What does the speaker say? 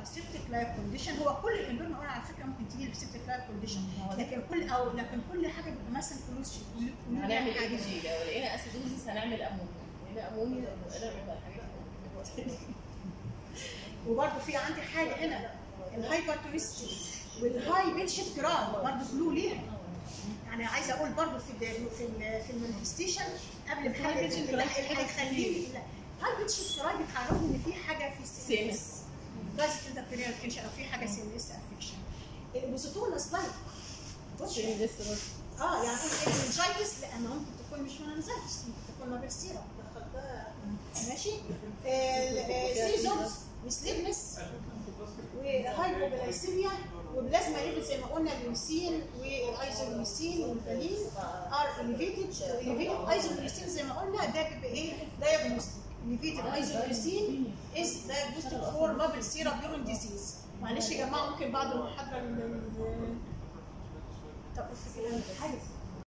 سيبتك لايف كونديشن هو كل الامبريون اورال على فكره ممكن تيجي سيبتك لايف كونديشن لكن كل او لكن كل حاجه بيبقى مثلا كلوز هنعمل ايه جي لو لقينا اسيدوزيس هنعمل امونيا لقينا امونيا نبقى الحاجات وبرده في عندي حاجه هنا الهايبرتونستي والهاي بيتشت كرام برضه كلو ليها يعني عايزه اقول برضه في ال في ال في المانيفستيشن قبل ما حاجه اللي هيخليني هاي بيتشت كرام بتعرفني ان في حاجه في السي اس جايز انتربرينال تنشن او في حاجه سي اس افكشن البوزيتونس لايك بص اه يعني اقول الانجايتس لا ممكن تكون مش منانزايتس ممكن تكون مابرسيرا ماشي سيزونز وسليبنس وهايبوجلايسيميا وبلازما ليفل زي ما قلنا الليوسين والايزوليوسين والبالين ار اليفيتد اليفيتد ايزوليوسين زي ما قلنا ده بيبقى ايه دايجنوستيك اليفيتد ايزوليوسين از دايجنوستيك فور بابل سيرا بيورون ديزيز معلش يا جماعه ممكن بعد المحاضره طب في كلام حاجه